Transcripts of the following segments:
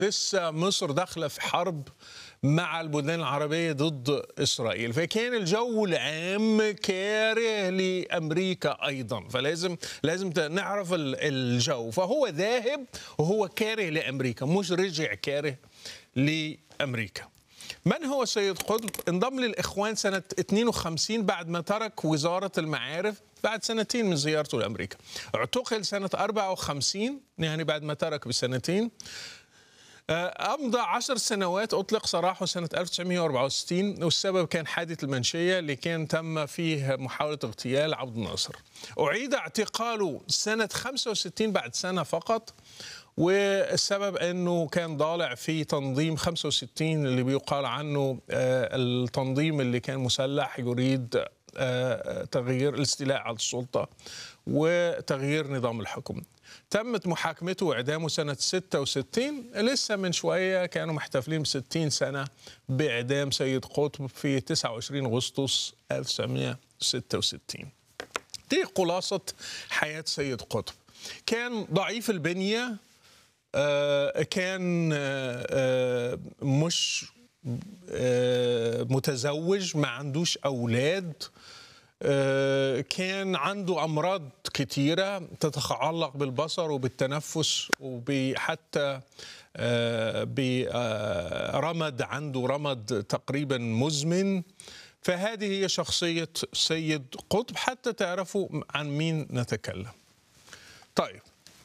لسه مصر داخله في حرب مع البلدان العربية ضد إسرائيل فكان الجو العام كاره لأمريكا أيضا فلازم لازم نعرف الجو فهو ذاهب وهو كاره لأمريكا مش رجع كاره لأمريكا من هو سيد قطب؟ انضم للإخوان سنة 52 بعد ما ترك وزارة المعارف بعد سنتين من زيارته لأمريكا اعتقل سنة 54 يعني بعد ما ترك بسنتين أمضى عشر سنوات أطلق سراحه سنة 1964 والسبب كان حادث المنشية اللي كان تم فيه محاولة اغتيال عبد الناصر أعيد اعتقاله سنة 65 بعد سنة فقط والسبب انه كان ضالع في تنظيم 65 اللي بيقال عنه التنظيم اللي كان مسلح يريد تغيير الاستيلاء على السلطه وتغيير نظام الحكم. تمت محاكمته واعدامه سنه 66 لسه من شويه كانوا محتفلين ب 60 سنه باعدام سيد قطب في 29 اغسطس 1966. دي خلاصه حياه سيد قطب. كان ضعيف البنيه كان مش متزوج ما عندوش اولاد كان عنده امراض كتيره تتعلق بالبصر وبالتنفس وحتى برمد عنده رمد تقريبا مزمن فهذه هي شخصيه سيد قطب حتى تعرفوا عن مين نتكلم طيب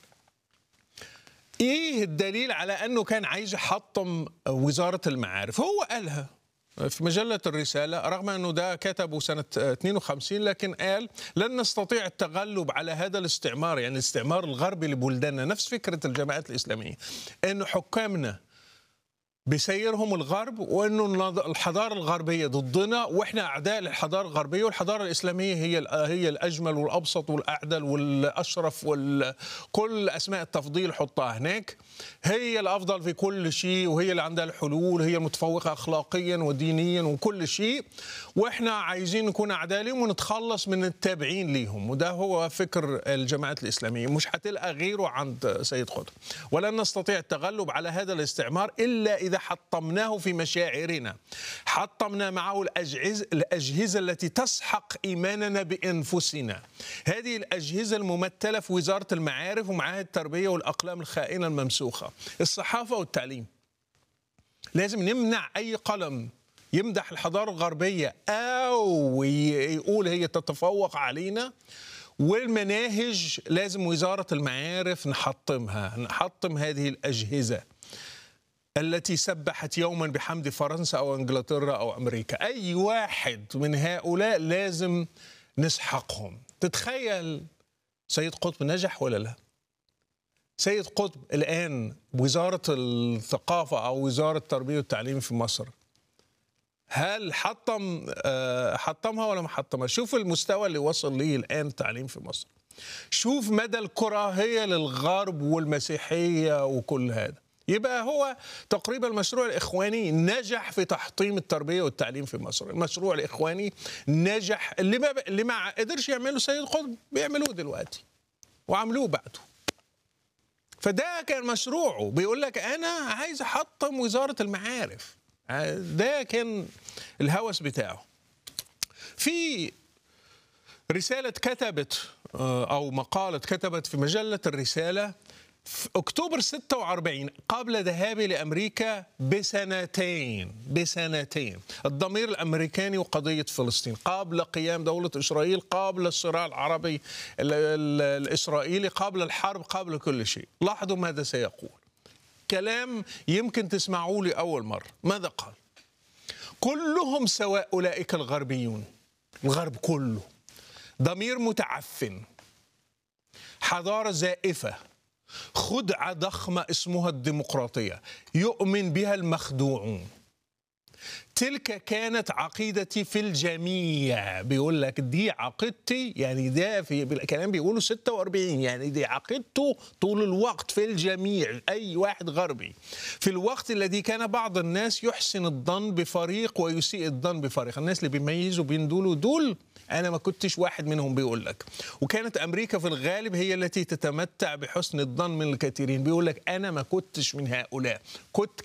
ايه الدليل على انه كان عايز يحطم وزاره المعارف هو قالها في مجلة الرسالة رغم أنه ده كتبه سنة 52 لكن قال لن نستطيع التغلب على هذا الاستعمار يعني الاستعمار الغربي لبلداننا نفس فكرة الجماعات الإسلامية أنه حكامنا بيسيرهم الغرب وانه الحضاره الغربيه ضدنا واحنا اعداء للحضاره الغربيه والحضاره الاسلاميه هي هي الاجمل والابسط والاعدل والاشرف وكل اسماء التفضيل حطها هناك هي الافضل في كل شيء وهي اللي عندها الحلول هي المتفوقه اخلاقيا ودينيا وكل شيء واحنا عايزين نكون اعداء لهم ونتخلص من التابعين ليهم وده هو فكر الجماعات الاسلاميه مش هتلقى غيره عند سيد قطب ولن نستطيع التغلب على هذا الاستعمار الا اذا حطمناه في مشاعرنا حطمنا معه الأجهزة, الأجهزة التي تسحق إيماننا بأنفسنا هذه الأجهزة الممثلة في وزارة المعارف ومعاهد التربية والأقلام الخائنة الممسوخة الصحافة والتعليم لازم نمنع أي قلم يمدح الحضارة الغربية أو يقول هي تتفوق علينا والمناهج لازم وزارة المعارف نحطمها نحطم هذه الأجهزة التي سبحت يوما بحمد فرنسا او انجلترا او امريكا اي واحد من هؤلاء لازم نسحقهم تتخيل سيد قطب نجح ولا لا سيد قطب الان وزاره الثقافه او وزاره التربيه والتعليم في مصر هل حطم حطمها ولا ما حطمها شوف المستوى اللي وصل ليه الان التعليم في مصر شوف مدى الكراهيه للغرب والمسيحيه وكل هذا يبقى هو تقريبا المشروع الاخواني نجح في تحطيم التربيه والتعليم في مصر، المشروع الاخواني نجح اللي ما اللي ما قدرش يعمله سيد قطب بيعملوه دلوقتي وعملوه بعده. فده كان مشروعه بيقول لك انا عايز احطم وزاره المعارف. ده كان الهوس بتاعه. في رساله كتبت او مقاله كتبت في مجله الرساله في اكتوبر 46 قبل ذهابي لامريكا بسنتين بسنتين الضمير الامريكاني وقضيه فلسطين قبل قيام دوله اسرائيل قبل الصراع العربي الاسرائيلي قبل الحرب قبل كل شيء لاحظوا ماذا سيقول كلام يمكن تسمعوه لاول مره ماذا قال كلهم سواء اولئك الغربيون الغرب كله ضمير متعفن حضاره زائفه خدعة ضخمة اسمها الديمقراطية يؤمن بها المخدوعون تلك كانت عقيدتي في الجميع بيقول لك دي عقيدتي يعني ده في الكلام بيقولوا 46 يعني دي عقيدته طول الوقت في الجميع اي واحد غربي في الوقت الذي كان بعض الناس يحسن الظن بفريق ويسيء الظن بفريق الناس اللي بيميزوا بين دول ودول انا ما كنتش واحد منهم بيقول لك وكانت امريكا في الغالب هي التي تتمتع بحسن الظن من الكثيرين بيقول لك انا ما كنتش من هؤلاء كنت